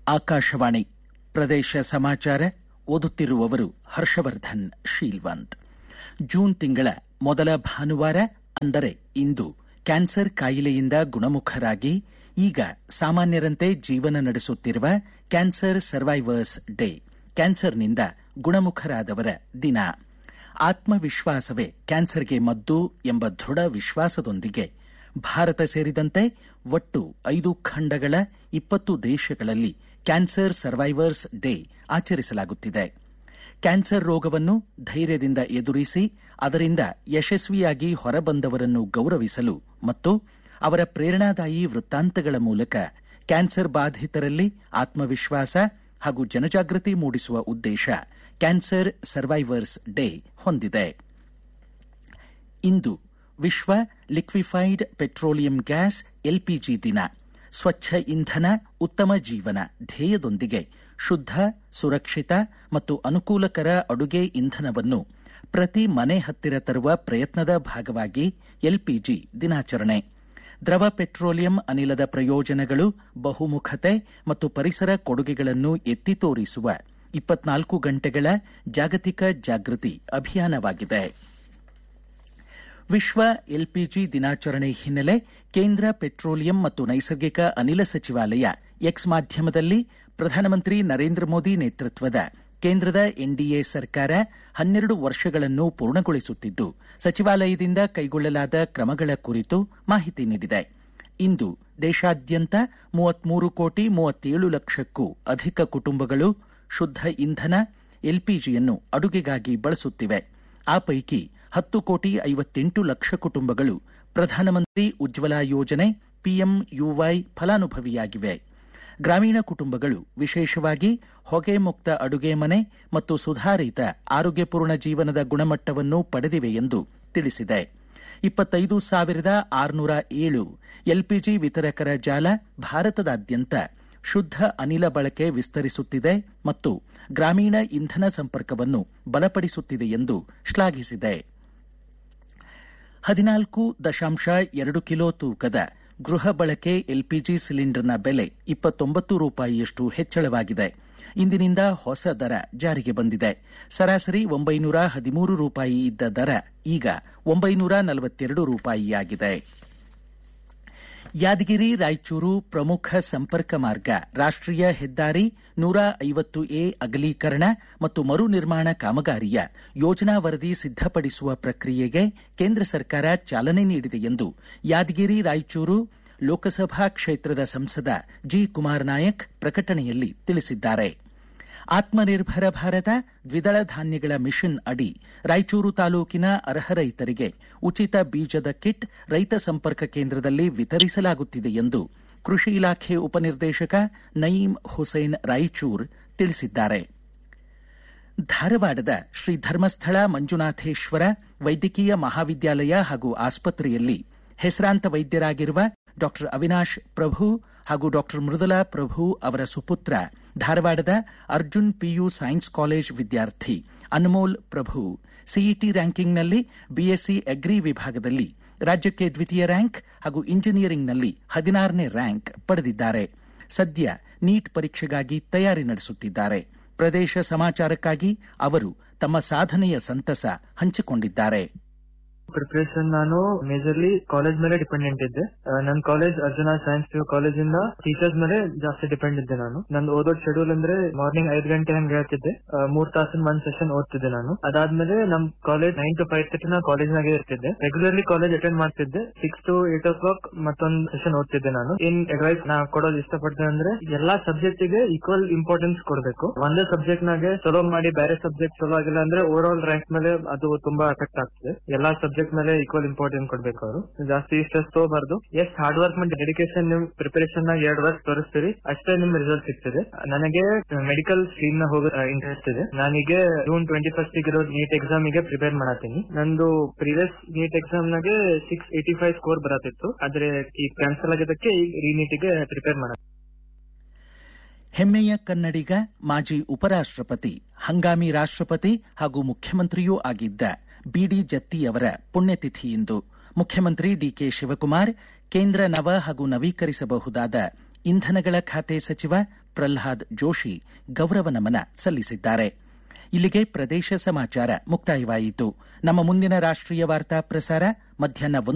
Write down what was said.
ಆಕಾಶವಾಣಿ ಪ್ರದೇಶ ಸಮಾಚಾರ ಓದುತ್ತಿರುವವರು ಹರ್ಷವರ್ಧನ್ ಶೀಲ್ವಂತ್ ಜೂನ್ ತಿಂಗಳ ಮೊದಲ ಭಾನುವಾರ ಅಂದರೆ ಇಂದು ಕ್ಯಾನ್ಸರ್ ಕಾಯಿಲೆಯಿಂದ ಗುಣಮುಖರಾಗಿ ಈಗ ಸಾಮಾನ್ಯರಂತೆ ಜೀವನ ನಡೆಸುತ್ತಿರುವ ಕ್ಯಾನ್ಸರ್ ಸರ್ವೈವರ್ಸ್ ಡೇ ಕ್ಯಾನ್ಸರ್ನಿಂದ ಗುಣಮುಖರಾದವರ ದಿನ ಆತ್ಮವಿಶ್ವಾಸವೇ ಕ್ಯಾನ್ಸರ್ಗೆ ಮದ್ದು ಎಂಬ ದೃಢ ವಿಶ್ವಾಸದೊಂದಿಗೆ ಭಾರತ ಸೇರಿದಂತೆ ಒಟ್ಟು ಐದು ಖಂಡಗಳ ಇಪ್ಪತ್ತು ದೇಶಗಳಲ್ಲಿ ಕ್ಯಾನ್ಸರ್ ಸರ್ವೈವರ್ಸ್ ಡೇ ಆಚರಿಸಲಾಗುತ್ತಿದೆ ಕ್ಯಾನ್ಸರ್ ರೋಗವನ್ನು ಧೈರ್ಯದಿಂದ ಎದುರಿಸಿ ಅದರಿಂದ ಯಶಸ್ವಿಯಾಗಿ ಹೊರಬಂದವರನ್ನು ಗೌರವಿಸಲು ಮತ್ತು ಅವರ ಪ್ರೇರಣಾದಾಯಿ ವೃತ್ತಾಂತಗಳ ಮೂಲಕ ಕ್ಯಾನ್ಸರ್ ಬಾಧಿತರಲ್ಲಿ ಆತ್ಮವಿಶ್ವಾಸ ಹಾಗೂ ಜನಜಾಗೃತಿ ಮೂಡಿಸುವ ಉದ್ದೇಶ ಕ್ಯಾನ್ಸರ್ ಸರ್ವೈವರ್ಸ್ ಡೇ ಹೊಂದಿದೆ ಇಂದು ವಿಶ್ವ ಲಿಕ್ವಿಫೈಡ್ ಪೆಟ್ರೋಲಿಯಂ ಗ್ಯಾಸ್ ಎಲ್ಪಿಜಿ ದಿನ ಸ್ವಚ್ಛ ಇಂಧನ ಉತ್ತಮ ಜೀವನ ಧ್ಯೇಯದೊಂದಿಗೆ ಶುದ್ಧ ಸುರಕ್ಷಿತ ಮತ್ತು ಅನುಕೂಲಕರ ಅಡುಗೆ ಇಂಧನವನ್ನು ಪ್ರತಿ ಮನೆ ಹತ್ತಿರ ತರುವ ಪ್ರಯತ್ನದ ಭಾಗವಾಗಿ ಎಲ್ಪಿಜಿ ದಿನಾಚರಣೆ ದ್ರವ ಪೆಟ್ರೋಲಿಯಂ ಅನಿಲದ ಪ್ರಯೋಜನಗಳು ಬಹುಮುಖತೆ ಮತ್ತು ಪರಿಸರ ಕೊಡುಗೆಗಳನ್ನು ಎತ್ತಿ ತೋರಿಸುವ ಇಪ್ಪತ್ನಾಲ್ಕು ಗಂಟೆಗಳ ಜಾಗತಿಕ ಜಾಗೃತಿ ಅಭಿಯಾನವಾಗಿದೆ ವಿಶ್ವ ಎಲ್ಪಿಜಿ ದಿನಾಚರಣೆ ಹಿನ್ನೆಲೆ ಕೇಂದ್ರ ಪೆಟ್ರೋಲಿಯಂ ಮತ್ತು ನೈಸರ್ಗಿಕ ಅನಿಲ ಸಚಿವಾಲಯ ಎಕ್ಸ್ ಮಾಧ್ಯಮದಲ್ಲಿ ಪ್ರಧಾನಮಂತ್ರಿ ನರೇಂದ್ರ ಮೋದಿ ನೇತೃತ್ವದ ಕೇಂದ್ರದ ಎನ್ಡಿಎ ಸರ್ಕಾರ ಹನ್ನೆರಡು ವರ್ಷಗಳನ್ನು ಪೂರ್ಣಗೊಳಿಸುತ್ತಿದ್ದು ಸಚಿವಾಲಯದಿಂದ ಕೈಗೊಳ್ಳಲಾದ ಕ್ರಮಗಳ ಕುರಿತು ಮಾಹಿತಿ ನೀಡಿದೆ ಇಂದು ದೇಶಾದ್ಯಂತ ಮೂವತ್ಮೂರು ಕೋಟಿ ಮೂವತ್ತೇಳು ಲಕ್ಷಕ್ಕೂ ಅಧಿಕ ಕುಟುಂಬಗಳು ಶುದ್ಧ ಇಂಧನ ಎಲ್ಪಿಜಿಯನ್ನು ಅಡುಗೆಗಾಗಿ ಬಳಸುತ್ತಿವೆ ಆ ಪೈಕಿ ಹತ್ತು ಕೋಟಿ ಐವತ್ತೆಂಟು ಲಕ್ಷ ಕುಟುಂಬಗಳು ಪ್ರಧಾನಮಂತ್ರಿ ಉಜ್ವಲಾ ಯೋಜನೆ ಪಿಎಂಯುವೈ ಫಲಾನುಭವಿಯಾಗಿವೆ ಗ್ರಾಮೀಣ ಕುಟುಂಬಗಳು ವಿಶೇಷವಾಗಿ ಹೊಗೆ ಮುಕ್ತ ಅಡುಗೆ ಮನೆ ಮತ್ತು ಸುಧಾರಿತ ಆರೋಗ್ಯಪೂರ್ಣ ಜೀವನದ ಗುಣಮಟ್ಟವನ್ನು ಪಡೆದಿವೆ ಎಂದು ತಿಳಿಸಿದೆ ಇಪ್ಪತ್ತೈದು ಸಾವಿರದ ಆರುನೂರ ಏಳು ಎಲ್ಪಿಜಿ ವಿತರಕರ ಜಾಲ ಭಾರತದಾದ್ಯಂತ ಶುದ್ಧ ಅನಿಲ ಬಳಕೆ ವಿಸ್ತರಿಸುತ್ತಿದೆ ಮತ್ತು ಗ್ರಾಮೀಣ ಇಂಧನ ಸಂಪರ್ಕವನ್ನು ಬಲಪಡಿಸುತ್ತಿದೆ ಎಂದು ಶ್ಲಾಘಿಸಿದೆ ಹದಿನಾಲ್ಕು ದಶಾಂಶ ಎರಡು ಕಿಲೋ ತೂಕದ ಗೃಹ ಬಳಕೆ ಎಲ್ಪಿಜಿ ಸಿಲಿಂಡರ್ನ ಬೆಲೆ ಇಪ್ಪತ್ತೊಂಬತ್ತು ರೂಪಾಯಿಯಷ್ಟು ಹೆಚ್ಚಳವಾಗಿದೆ ಇಂದಿನಿಂದ ಹೊಸ ದರ ಜಾರಿಗೆ ಬಂದಿದೆ ಸರಾಸರಿ ಒಂಬೈನೂರ ಹದಿಮೂರು ರೂಪಾಯಿ ಇದ್ದ ದರ ಈಗ ಒಂಬೈನೂರ ನಲವತ್ತೆರಡು ರೂಪಾಯಿಯಾಗಿದೆ ಯಾದಗಿರಿ ರಾಯಚೂರು ಪ್ರಮುಖ ಸಂಪರ್ಕ ಮಾರ್ಗ ರಾಷ್ಟೀಯ ಹೆದ್ದಾರಿ ನೂರ ಐವತ್ತು ಎ ಅಗಲೀಕರಣ ಮತ್ತು ಮರು ನಿರ್ಮಾಣ ಕಾಮಗಾರಿಯ ಯೋಜನಾ ವರದಿ ಸಿದ್ದಪಡಿಸುವ ಪ್ರಕ್ರಿಯೆಗೆ ಕೇಂದ್ರ ಸರ್ಕಾರ ಚಾಲನೆ ನೀಡಿದೆ ಎಂದು ಯಾದಗಿರಿ ರಾಯಚೂರು ಲೋಕಸಭಾ ಕ್ಷೇತ್ರದ ಸಂಸದ ಜಿ ಕುಮಾರ್ ನಾಯಕ್ ಪ್ರಕಟಣೆಯಲ್ಲಿ ತಿಳಿಸಿದ್ದಾರೆ ಆತ್ಮನಿರ್ಭರ ಭಾರತ ದ್ವಿದಳ ಧಾನ್ಯಗಳ ಮಿಷನ್ ಅಡಿ ರಾಯಚೂರು ತಾಲೂಕಿನ ಅರ್ಹ ರೈತರಿಗೆ ಉಚಿತ ಬೀಜದ ಕಿಟ್ ರೈತ ಸಂಪರ್ಕ ಕೇಂದ್ರದಲ್ಲಿ ವಿತರಿಸಲಾಗುತ್ತಿದೆ ಎಂದು ಕೃಷಿ ಇಲಾಖೆ ಉಪನಿರ್ದೇಶಕ ನಯೀಂ ಹುಸೇನ್ ರಾಯಚೂರ್ ತಿಳಿಸಿದ್ದಾರೆ ಧಾರವಾಡದ ಶ್ರೀ ಧರ್ಮಸ್ಥಳ ಮಂಜುನಾಥೇಶ್ವರ ವೈದ್ಯಕೀಯ ಮಹಾವಿದ್ಯಾಲಯ ಹಾಗೂ ಆಸ್ಪತ್ರೆಯಲ್ಲಿ ಹೆಸರಾಂತ ವೈದ್ಯರಾಗಿರುವ ಡಾಕ್ಟರ್ ಅವಿನಾಶ್ ಪ್ರಭು ಹಾಗೂ ಡಾಕ್ಟರ್ ಮೃದುಲಾ ಪ್ರಭು ಅವರ ಸುಪುತ್ರ ಧಾರವಾಡದ ಅರ್ಜುನ್ ಪಿಯು ಸೈನ್ಸ್ ಕಾಲೇಜ್ ವಿದ್ಯಾರ್ಥಿ ಅನ್ಮೋಲ್ ಪ್ರಭು ಸಿಇಟಿ ರ್ಯಾಂಕಿಂಗ್ನಲ್ಲಿ ಬಿಎಸ್ಸಿ ಅಗ್ರಿ ವಿಭಾಗದಲ್ಲಿ ರಾಜ್ಯಕ್ಕೆ ದ್ವಿತೀಯ ರ್ಯಾಂಕ್ ಹಾಗೂ ಇಂಜಿನಿಯರಿಂಗ್ನಲ್ಲಿ ಹದಿನಾರನೇ ರ್ಯಾಂಕ್ ಪಡೆದಿದ್ದಾರೆ ಸದ್ಯ ನೀಟ್ ಪರೀಕ್ಷೆಗಾಗಿ ತಯಾರಿ ನಡೆಸುತ್ತಿದ್ದಾರೆ ಪ್ರದೇಶ ಸಮಾಚಾರಕ್ಕಾಗಿ ಅವರು ತಮ್ಮ ಸಾಧನೆಯ ಸಂತಸ ಹಂಚಿಕೊಂಡಿದ್ದಾರೆ ಪ್ರಿಪರೇಷನ್ ನಾನು ಮೇಜರ್ಲಿ ಕಾಲೇಜ್ ಮೇಲೆ ಡಿಪೆಂಡೆಂಟ್ ಇದ್ದೆ ನನ್ನ college Arjuna science P college ಇಂದ ಟೀಚರ್ಸ್ ಮೇಲೆ ಜಾಸ್ತಿ ಡಿಪೆಂಡ್ ಇದ್ದೆ ನಾನು ನಂದು ಓದೋದ್ ಶೆಡ್ಯೂಲ್ ಅಂದ್ರೆ ಮಾರ್ನಿಂಗ್ ಐದ್ ಗಂಟೆ ಹಂಗೆ ಹೇಳ್ತಿದ್ದೆ ಮೂರ್ ತಾಸಿನ ಒಂದ್ ಸೆಷನ್ ಓದ್ತಿದ್ದೆ ನಾನು ಅದಾದ್ಮೇಲೆ ನಮ್ college nine to five thirty ನಾ ಕಾಲೇಜ್ ನಾಗೆ ಇರ್ತಿದ್ದೆ ರೆಗ್ಯುಲರ್ಲಿ ಕಾಲೇಜ್ ಅಟೆಂಡ್ ಮಾಡ್ತಿದ್ದೆ six to eight o'clock ಮತ್ತೊಂದ್ ಸೆಷನ್ ಓದ್ತಿದ್ದೆ ನಾನು ಇನ್ ಅಡ್ವೈಸ್ ನಾ ಕೊಡೋದು ಇಷ್ಟಪಡ್ತೇನೆ ಅಂದ್ರೆ ಎಲ್ಲಾ ಸಬ್ಜೆಕ್ಟ್ ಗೆ ಈಕ್ವಲ್ ಇಂಪಾರ್ಟೆನ್ಸ್ ಕೊಡಬೇಕು ಒಂದೇ ಸಬ್ಜೆಕ್ಟ್ ನಾಗೆ ಚಲೋ ಮಾಡಿ ಬೇರೆ ಸಬ್ಜೆಕ್ಟ್ ಚಲೋ ಆಗಿಲ್ಲ ಅಂದ್ರೆ ಓವರ್ ಆಲ್ ರ್ಯಾಂಕ್ ಮೇಲೆ ಅದು ತುಂಬಾ ಎಫೆಕ್ಟ್ ಆಗ್ತದೆ ಎಲ್ಲಾ ಸಬ್ಜೆಕ್ಟ್ ಮೇಲೆ ಈಕ್ವಲ್ ಇಂಪಾರ್ಟೆನ್ಸ್ ಕೊಡ್ಬೇಕು ಅವರು ಜಾಸ್ತಿ ಸ್ಟ್ರೆಸ್ ತಗೋಬಾರ್ದು ಎಷ್ಟ್ ಹಾರ್ಡ್ ವರ್ಕ್ ಮಾಡಿ ಡೆಡಿಕೇಶನ್ ನಿಮ್ ಪ್ರಿಪರೇಷನ್ ನಾಗ ಎರಡ್ ವರ್ಷ ತೋರಿಸ್ತೀರಿ ಅಷ್ಟೇ ನಿಮ್ ರಿಸಲ್ಟ್ ಸಿಗ್ತದೆ ನನಗೆ ಮೆಡಿಕಲ್ ಸ್ಟ್ರೀಮ್ ನ ಹೋಗೋ ಇಂಟ್ರೆಸ್ಟ್ ಇದೆ ನಾನೀಗ ಜೂನ್ ಟ್ವೆಂಟಿ ಫಸ್ಟ್ ಇರೋ ನೀಟ್ ಎಕ್ಸಾಮ್ ಗೆ ಪ್ರಿಪೇರ್ ಮಾಡತ್ತೀನಿ ನಂದು ಪ್ರೀವಿಯಸ್ ನೀಟ್ ಎಕ್ಸಾಮ್ ನಾಗೆ ಸಿಕ್ಸ್ ಏಟಿ ಫೈವ್ ಸ್ಕೋರ್ ಬರತ್ತಿತ್ತು ಆದ್ರೆ ಈ ಕ್ಯಾನ್ಸಲ್ ಆಗಿದ್ದಕ್ಕೆ ಈಗ ರೀನೀಟ್ ಗೆ ಪ್ರಿಪೇರ್ ಮಾಡ ಹೆಮ್ಮೆಯ ಕನ್ನಡಿಗ ಮಾಜಿ ಉಪರಾಷ್ಟಪತಿ ಹಂಗಾಮಿ ರಾಷ್ಟಪತಿ ಹಾಗೂ ಮುಖ್ಯಮಂತ್ರಿಯೂ ಆಗಿದ್ದ ಬಿಡಿ ಜತ್ತಿಯವರ ಪುಣ್ಯತಿಥಿ ಇಂದು ಮುಖ್ಯಮಂತ್ರಿ ಡಿಕೆ ಶಿವಕುಮಾರ್ ಕೇಂದ್ರ ನವ ಹಾಗೂ ನವೀಕರಿಸಬಹುದಾದ ಇಂಧನಗಳ ಖಾತೆ ಸಚಿವ ಪ್ರಲ್ಹಾದ್ ಜೋಶಿ ಗೌರವ ನಮನ ಸಲ್ಲಿಸಿದ್ದಾರೆ ಇಲ್ಲಿಗೆ ಪ್ರದೇಶ ಸಮಾಚಾರ ಮುಕ್ತಾಯವಾಯಿತು ನಮ್ಮ ಮುಂದಿನ ರಾಷ್ಟ್ರೀಯ ವಾರ್ತಾ ಪ್ರಸಾರ ಮಧ್ಯಾಹ್ನ